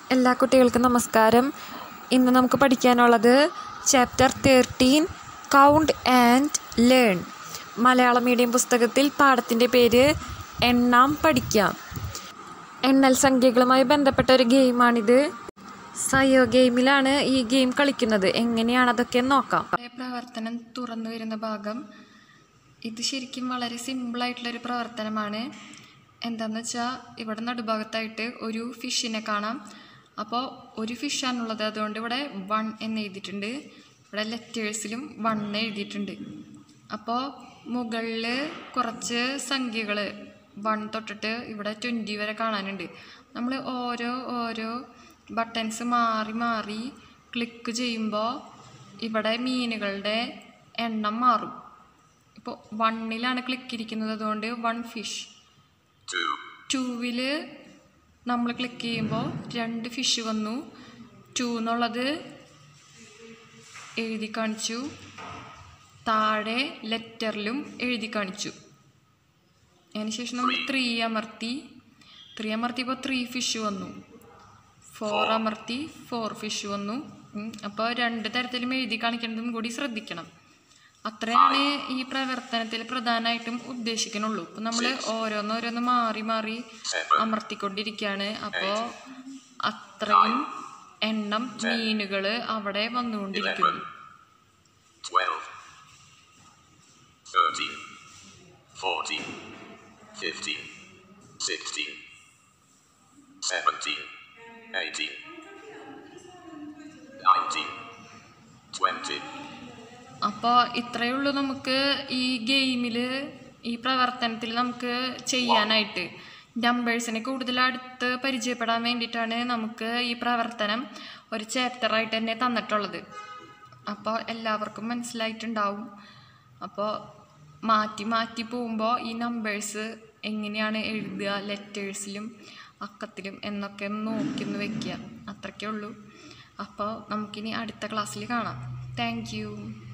എല്ലാ കുട്ടികൾക്കും നമസ്കാരം ഇന്ന് നമുക്ക് പഠിക്കാനുള്ളത് chapter thirteen count and learn Malayalam medium പുസ്തകത്തിൽ പാഠത്തിൻ്റെ പേര് എണ്ണാം പഠിക്കാം എണ്ണൽ സംഖ്യകളുമായി ബന്ധപ്പെട്ട ഒരു ഗെയിമാണിത് സയോ ഗെയിമിലാണ് ഈ ഗെയിം കളിക്കുന്നത് എങ്ങനെയാണ് അതൊക്കെ നോക്കാം പ്രവർത്തനം തുറന്നു വരുന്ന ഭാഗം ഇത് ശരിക്കും വളരെ സിമ്പിളായിട്ടുള്ളൊരു പ്രവർത്തനമാണ് എന്താണെന്ന് വെച്ചാൽ ഇവിടെ നടുഭാഗത്തായിട്ട് ഒരു ഫിഷിനെ കാണാം അപ്പോൾ ഒരു ഫിഷാണുള്ളത് അതുകൊണ്ട് ഇവിടെ വൺ എന്ന് എഴുതിയിട്ടുണ്ട് ഇവിടെ ലെറ്റേഴ്സിലും വൺ എഴുതിയിട്ടുണ്ട് അപ്പോൾ മുകളിൽ കുറച്ച് സംഖ്യകൾ വൺ തൊട്ടിട്ട് ഇവിടെ ട്വൻറ്റി വരെ കാണാനുണ്ട് നമ്മൾ ഓരോ ഓരോ ബട്ടൺസ് മാറി മാറി ക്ലിക്ക് ചെയ്യുമ്പോൾ ഇവിടെ മീനുകളുടെ എണ്ണം മാറും ഇപ്പോൾ വണ്ണിലാണ് ക്ലിക്ക് ഇരിക്കുന്നത് അതുകൊണ്ട് വൺ ഫിഷ് two, ടൂവിൽ നമ്മൾ ക്ലിക്ക് ചെയ്യുമ്പോൾ രണ്ട് ഫിഷ് വന്നു ടു എന്നുള്ളത് എഴുതി കാണിച്ചു താഴെ ലെറ്ററിലും എഴുതി കാണിച്ചു അതിനുശേഷം നമ്മൾ ത്രീ അമർത്തി ത്രീ അമർത്തിയപ്പോൾ ത്രീ ഫിഷ് വന്നു ഫോർ അമർത്തി ഫോർ ഫിഷ് വന്നു അപ്പോൾ രണ്ട് തരത്തിലും എഴുതി കാണിക്കേണ്ടതും കൂടി ശ്രദ്ധിക്കണം അത്രയാണ് ഈ പ്രവർത്തനത്തിൽ പ്രധാനമായിട്ടും ഉദ്ദേശിക്കുന്നുള്ളൂ ഇപ്പം നമ്മൾ ഓരോന്നോരോന്ന് മാറി മാറി അമർത്തിക്കൊണ്ടിരിക്കുകയാണ് അപ്പോൾ അത്രയും എണ്ണം മീനുകൾ അവിടെ വന്നുകൊണ്ടിരിക്കുന്നു twelve, thirteen, fourteen, fifteen, sixteen, seventeen, eighteen, nineteen, twenty, അപ്പോൾ ഇത്രയേ ഉള്ളൂ നമുക്ക് ഈ ഗെയിമിൽ ഈ പ്രവർത്തനത്തിൽ നമുക്ക് ചെയ്യാനായിട്ട് നമ്പേഴ്സിനെ കൂടുതൽ അടുത്ത് പരിചയപ്പെടാൻ വേണ്ടിയിട്ടാണ് നമുക്ക് ഈ പ്രവർത്തനം ഒരു ചാപ്റ്ററായിട്ട് തന്നെ തന്നിട്ടുള്ളത് അപ്പോൾ എല്ലാവർക്കും മനസ്സിലായിട്ടുണ്ടാവും അപ്പോൾ മാറ്റി മാറ്റി പോകുമ്പോൾ ഈ നമ്പേഴ്സ് എങ്ങനെയാണ് എഴുതുക ലെറ്റേഴ്സിലും അക്കത്തിലും എന്നൊക്കെ ഒന്ന് നോക്കി ഒന്ന് വെക്കുക അത്രയ്ക്കേ ഉള്ളൂ അപ്പോൾ നമുക്കിനി അടുത്ത ക്ലാസ്സിൽ കാണാം താങ്ക് യു